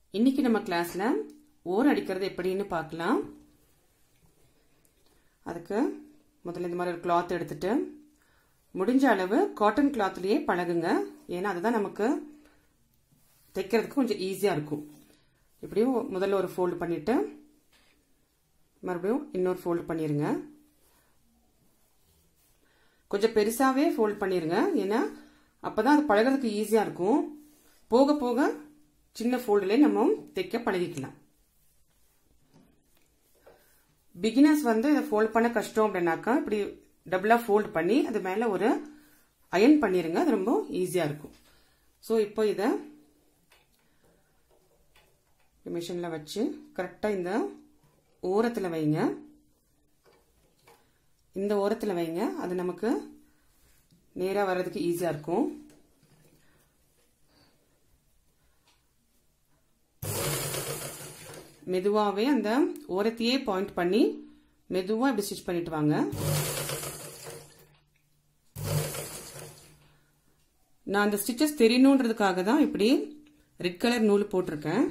இன்னைக்கு நம்ம கிளாஸ்ல ஓர் அடிக்கிறது எப்படின்னு பார்க்கலாம் அதுக்கு முதல்ல இந்த மாதிரி ஒரு கிளாத் எடுத்துட்டு முடிஞ்ச அளவு காட்டன் கிளாத்லயே பழகுங்க ஏன்னா அதுதான் நமக்கு தைக்கிறதுக்கு கொஞ்சம் ஈஸியாக இருக்கும் இப்படியும் முதல்ல ஒரு ஃபோல்டு பண்ணிட்டு மறுபடியும் இன்னொரு ஃபோல்டு பண்ணிடுங்க கொஞ்சம் பெருசாகவே ஃபோல்ட் பண்ணிடுங்க ஏன்னா அப்போ தான் அது பழகிறதுக்கு ஈஸியாக இருக்கும் போக போக சின்ன ஃபோல்டுலேயே நம்ம தைக்க பழகிக்கலாம் பிகினர்ஸ் வந்து இதை ஃபோல்ட் பண்ண கஷ்டம் அப்படின்னாக்கா இப்படி டபுளாக ஃபோல்ட் பண்ணி அது மேலே ஒரு அயன் பண்ணிடுங்க அது ரொம்ப ஈஸியாக இருக்கும் ஸோ இப்போ இதை மிஷினில் வச்சு கரெக்டாக இந்த ஓரத்தில் வைங்க இந்த ஓரத்தில் வைங்க அது நமக்கு நேராக வர்றதுக்கு ஈஸியாக இருக்கும் மெதுவாகவே அந்த ஓரத்தையே பாயிண்ட் பண்ணி மெதுவாக இப்படி ஸ்டிச் பண்ணிட்டு வாங்க நான் அந்த ஸ்டிச்சஸ் தெரியணுன்றதுக்காக தான் இப்படி ரெட் கலர் நூல் போட்டிருக்கேன்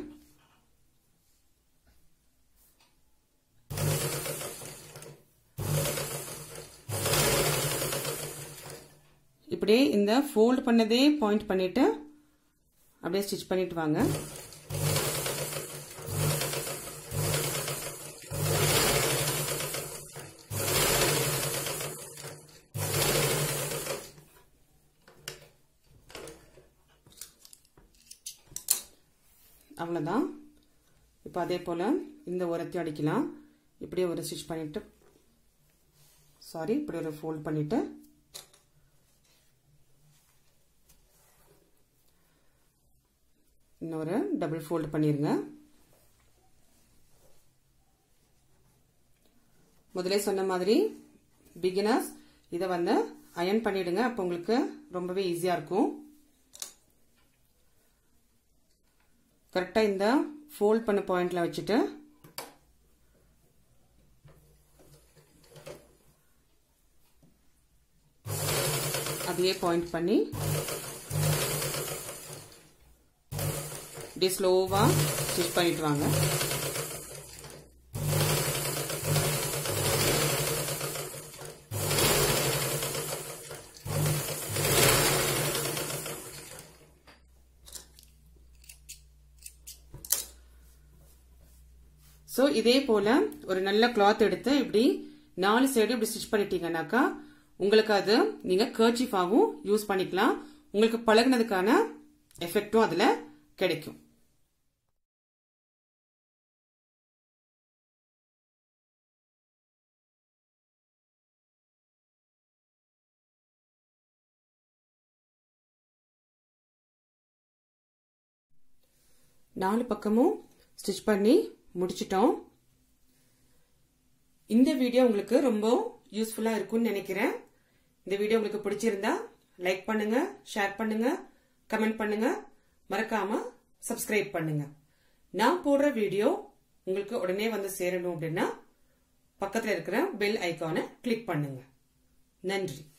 இப்படியே இந்த ஃபோல்ட் பண்ணதே பாயிண்ட் பண்ணிட்டு அப்படியே ஸ்டிச் பண்ணிட்டு வாங்க அவ்வளோதான் இப்போ அதே போல் இந்த உரத்தையும் அடிக்கலாம் இப்படியே ஒரு ஸ்டிச் பண்ணிவிட்டு சாரி இப்படி ஒரு ஃபோல்ட் பண்ணிவிட்டு இன்னொரு டபுள் ஃபோல்டு பண்ணிடுங்க முதலே சொன்ன மாதிரி பிகினர்ஸ் இதை வந்து அயன் பண்ணிடுங்க அப்போ உங்களுக்கு ரொம்பவே ஈஸியாக இருக்கும் கரெக்டாக இந்த ஃபோல்ட் பண்ண பாயிண்ட்ல வச்சுட்டு அதையே பாயிண்ட் பண்ணி இப்படியே ஸ்லோவாக ஸ்டிச் பண்ணிட்டு வாங்க ஸோ இதே போல ஒரு நல்ல கிளாத் எடுத்து இப்படி நாலு சைடு இப்படி ஸ்டிச் பண்ணிட்டீங்கன்னாக்கா உங்களுக்கு அது நீங்க கர்ச்சிஃபாவும் யூஸ் பண்ணிக்கலாம் உங்களுக்கு பழகினதுக்கான எஃபெக்டும் அதுல கிடைக்கும் நாலு பக்கமும் ஸ்டிச் பண்ணி முடிச்சிட்டோம் இந்த வீடியோ உங்களுக்கு ரொம்ப யூஸ்ஃபுல்லா இருக்கும்னு நினைக்கிறேன் இந்த வீடியோ உங்களுக்கு பிடிச்சிருந்தா லைக் பண்ணுங்க ஷேர் பண்ணுங்க கமெண்ட் பண்ணுங்க மறக்காம சப்ஸ்கிரைப் பண்ணுங்க நான் போடுற வீடியோ உங்களுக்கு உடனே வந்து சேரணும் அப்படின்னா பக்கத்தில் இருக்கிற பெல் ஐக்கானை கிளிக் பண்ணுங்க நன்றி